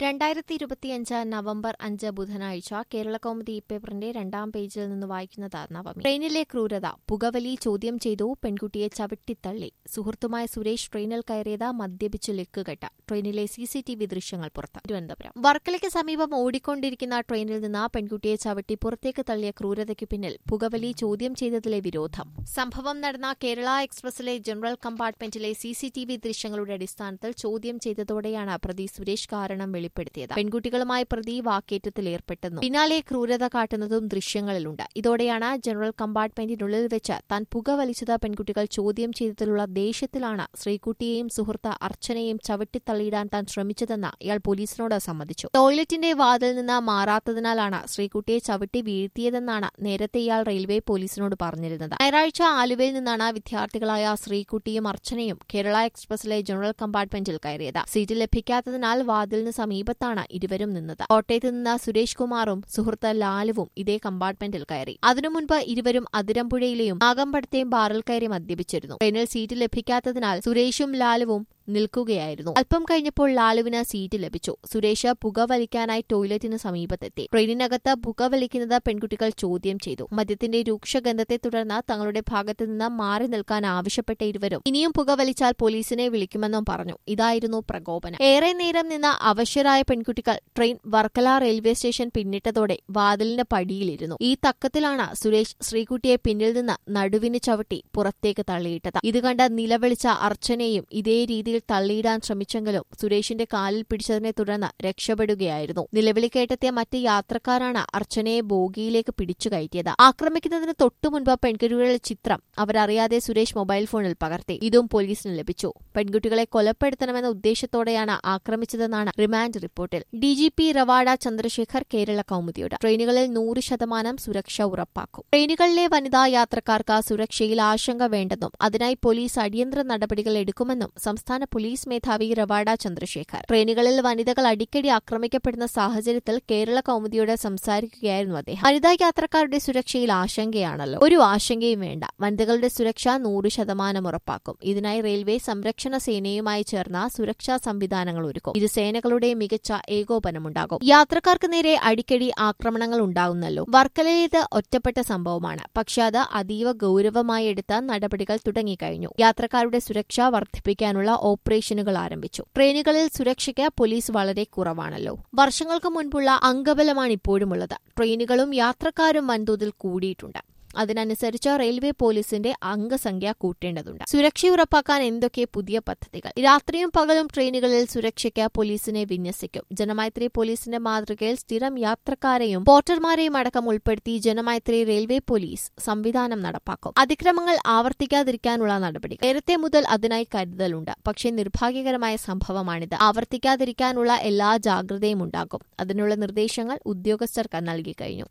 രണ്ടായിരത്തി ഇരുപത്തിയഞ്ച് നവംബർ അഞ്ച് ബുധനാഴ്ച കേരള കൗമുദി പേപ്പറിന്റെ രണ്ടാം പേജിൽ നിന്ന് വായിക്കുന്നത് നവമി ട്രെയിനിലെ ക്രൂരത പുകവലി ചോദ്യം ചെയ്തു പെൺകുട്ടിയെ ചവിട്ടിത്തള്ളി സുഹൃത്തുമായ സുരേഷ് ട്രെയിനിൽ കയറിയത് മദ്യപിച്ച് ലെക്കുകെട്ട ട്രെയിനിലെ സിസിടിവി ദൃശ്യങ്ങൾ പുറത്ത് തിരുവനന്തപുരം വർക്കലയ്ക്ക് സമീപം ഓടിക്കൊണ്ടിരിക്കുന്ന ട്രെയിനിൽ നിന്ന് പെൺകുട്ടിയെ ചവിട്ടി പുറത്തേക്ക് തള്ളിയ ക്രൂരതയ്ക്ക് പിന്നിൽ പുകവലി ചോദ്യം ചെയ്തതിലെ വിരോധം സംഭവം നടന്ന കേരള എക്സ്പ്രസിലെ ജനറൽ കമ്പാർട്ട്മെന്റിലെ സിസിടിവി ദൃശ്യങ്ങളുടെ അടിസ്ഥാനത്തിൽ ചോദ്യം ചെയ്തതോടെയാണ് പ്രതി സുരേഷ് കാരണം വെളിപ്പെടുത്തിയത് പെൺകുട്ടികളുമായി പ്രതി വാക്കേറ്റത്തിൽ ഏർപ്പെട്ടെന്നു പിന്നാലെ ക്രൂരത കാട്ടുന്നതും ദൃശ്യങ്ങളിലുണ്ട് ഇതോടെയാണ് ജനറൽ കമ്പാർട്ട്മെന്റിനുള്ളിൽ വെച്ച് താൻ പുകവലിച്ചത് പെൺകുട്ടികൾ ചോദ്യം ചെയ്തതിലുള്ള ദേഷ്യത്തിലാണ് ശ്രീകുട്ടിയെയും സുഹൃത്ത് അർച്ചനയെയും ചവിട്ടിത്തള്ളിയിടാൻ താൻ ശ്രമിച്ചതെന്ന് ഇയാൾ പോലീസിനോട് സമ്മതിച്ചു ടോയ്ലറ്റിന്റെ വാതിൽ നിന്ന് മാറാത്തതിനാലാണ് ശ്രീകുട്ടിയെ ചവിട്ടി വീഴ്ത്തിയതെന്നാണ് നേരത്തെ ഇയാൾ റെയിൽവേ പോലീസിനോട് പറഞ്ഞിരുന്നത് ഞായറാഴ്ച ആലുവയിൽ നിന്നാണ് വിദ്യാർത്ഥികളായ ശ്രീകുട്ടിയും അർച്ചനയും കേരള എക്സ്പ്രസിലെ ജനറൽ കമ്പാർട്ട്മെന്റിൽ കയറിയത് സീറ്റ് ലഭിക്കാത്തതിനാൽ വാതിലിന് സമീപത്താണ് ഇരുവരും നിന്നത് കോട്ടയത്ത് നിന്ന് സുരേഷ് കുമാറും സുഹൃത്ത് ലാലുവും ഇതേ കമ്പാർട്ട്മെന്റിൽ കയറി അതിനു മുൻപ് ഇരുവരും അതിരമ്പുഴയിലെയും നാഗമ്പടത്തെയും ബാറിൽ കയറി മദ്യപിച്ചിരുന്നു ട്രെയിനിൽ സീറ്റ് ലഭിക്കാത്തതിനാൽ സുരേഷും ലാലുവും നിൽക്കുകയായിരുന്നു അല്പം കഴിഞ്ഞപ്പോൾ ലാലുവിന് സീറ്റ് ലഭിച്ചു സുരേഷ് പുകവലിക്കാനായി ടോയ്ലറ്റിന് സമീപത്തെത്തി ട്രെയിനിനകത്ത് പുകവലിക്കുന്നത് പെൺകുട്ടികൾ ചോദ്യം ചെയ്തു മദ്യത്തിന്റെ രൂക്ഷഗന്ധത്തെ തുടർന്ന് തങ്ങളുടെ ഭാഗത്തു നിന്ന് മാറി നിൽക്കാൻ ആവശ്യപ്പെട്ട ഇരുവരും ഇനിയും പുകവലിച്ചാൽ പോലീസിനെ വിളിക്കുമെന്നും പറഞ്ഞു ഇതായിരുന്നു പ്രകോപനം ഏറെ നേരം നിന്ന് അവശ്യരായ പെൺകുട്ടികൾ ട്രെയിൻ വർക്കല റെയിൽവേ സ്റ്റേഷൻ പിന്നിട്ടതോടെ വാതിലിന്റെ പടിയിലിരുന്നു ഈ തക്കത്തിലാണ് സുരേഷ് ശ്രീകുട്ടിയെ പിന്നിൽ നിന്ന് നടുവിന് ചവിട്ടി പുറത്തേക്ക് തള്ളിയിട്ടത് ഇത് കണ്ട് നിലവിളിച്ച അർച്ചനയും ഇതേ രീതിയിൽ തള്ളിയിടാൻ ശ്രമിച്ചെങ്കിലും സുരേഷിന്റെ കാലിൽ പിടിച്ചതിനെ തുടർന്ന് രക്ഷപ്പെടുകയായിരുന്നു നിലവിളി കേട്ടെത്തിയ മറ്റ് യാത്രക്കാരാണ് അർച്ചനയെ ബോഗിയിലേക്ക് പിടിച്ചു കയറ്റിയത് ആക്രമിക്കുന്നതിന് തൊട്ടുമുൻപ് പെൺകുട്ടികളുടെ ചിത്രം അവരറിയാതെ സുരേഷ് മൊബൈൽ ഫോണിൽ പകർത്തി ഇതും പോലീസിന് ലഭിച്ചു പെൺകുട്ടികളെ കൊലപ്പെടുത്തണമെന്ന ഉദ്ദേശത്തോടെയാണ് ആക്രമിച്ചതെന്നാണ് റിമാൻഡ് റിപ്പോർട്ടിൽ ഡിജിപി റവാഡ ചന്ദ്രശേഖർ കേരള കൌമുദിയോട് ട്രെയിനുകളിൽ നൂറ് ശതമാനം സുരക്ഷ ഉറപ്പാക്കും ട്രെയിനുകളിലെ വനിതാ യാത്രക്കാർക്ക് സുരക്ഷയിൽ ആശങ്ക വേണ്ടെന്നും അതിനായി പോലീസ് അടിയന്തര നടപടികൾ എടുക്കുമെന്നും സംസ്ഥാന പോലീസ് മേധാവി റവാഡ ചന്ദ്രശേഖർ ട്രെയിനുകളിൽ വനിതകൾ അടിക്കടി ആക്രമിക്കപ്പെടുന്ന സാഹചര്യത്തിൽ കേരള കൌമുദിയോട് സംസാരിക്കുകയായിരുന്നു അദ്ദേഹം വനിതാ യാത്രക്കാരുടെ സുരക്ഷയിൽ ആശങ്കയാണല്ലോ ഒരു ആശങ്കയും വേണ്ട വനിതകളുടെ സുരക്ഷ നൂറ് ശതമാനം ഉറപ്പാക്കും ഇതിനായി റെയിൽവേ സംരക്ഷണ സേനയുമായി ചേർന്ന സുരക്ഷാ സംവിധാനങ്ങൾ ഒരുക്കും ഇത് സേനകളുടെ മികച്ച ഏകോപനമുണ്ടാകും യാത്രക്കാർക്ക് നേരെ അടിക്കടി ആക്രമണങ്ങൾ ഉണ്ടാകുന്നല്ലോ വർക്കലയിലേത് ഒറ്റപ്പെട്ട സംഭവമാണ് പക്ഷെ അത് അതീവ ഗൌരവമായി എടുത്ത നടപടികൾ തുടങ്ങിക്കഴിഞ്ഞു യാത്രക്കാരുടെ സുരക്ഷ വർദ്ധിപ്പിക്കാനുള്ള ഓപ്പറേഷനുകൾ ആരംഭിച്ചു ട്രെയിനുകളിൽ സുരക്ഷയ്ക്ക് പോലീസ് വളരെ കുറവാണല്ലോ വർഷങ്ങൾക്ക് മുൻപുള്ള അംഗബലമാണ് ഇപ്പോഴുമുള്ളത് ട്രെയിനുകളും യാത്രക്കാരും വൻതോതിൽ കൂടിയിട്ടുണ്ട് അതിനനുസരിച്ച് റെയിൽവേ പോലീസിന്റെ അംഗസംഖ്യ കൂട്ടേണ്ടതുണ്ട് സുരക്ഷ ഉറപ്പാക്കാൻ എന്തൊക്കെ പുതിയ പദ്ധതികൾ രാത്രിയും പകലും ട്രെയിനുകളിൽ സുരക്ഷയ്ക്ക് പോലീസിനെ വിന്യസിക്കും ജനമൈത്രി പോലീസിന്റെ മാതൃകയിൽ സ്ഥിരം യാത്രക്കാരെയും പോർട്ടർമാരെയും അടക്കം ഉൾപ്പെടുത്തി ജനമൈത്രി റെയിൽവേ പോലീസ് സംവിധാനം നടപ്പാക്കും അതിക്രമങ്ങൾ ആവർത്തിക്കാതിരിക്കാനുള്ള നടപടി നേരത്തെ മുതൽ അതിനായി കരുതലുണ്ട് പക്ഷേ നിർഭാഗ്യകരമായ സംഭവമാണിത് ആവർത്തിക്കാതിരിക്കാനുള്ള എല്ലാ ജാഗ്രതയും ഉണ്ടാകും അതിനുള്ള നിർദ്ദേശങ്ങൾ ഉദ്യോഗസ്ഥർക്ക് നൽകി കഴിഞ്ഞു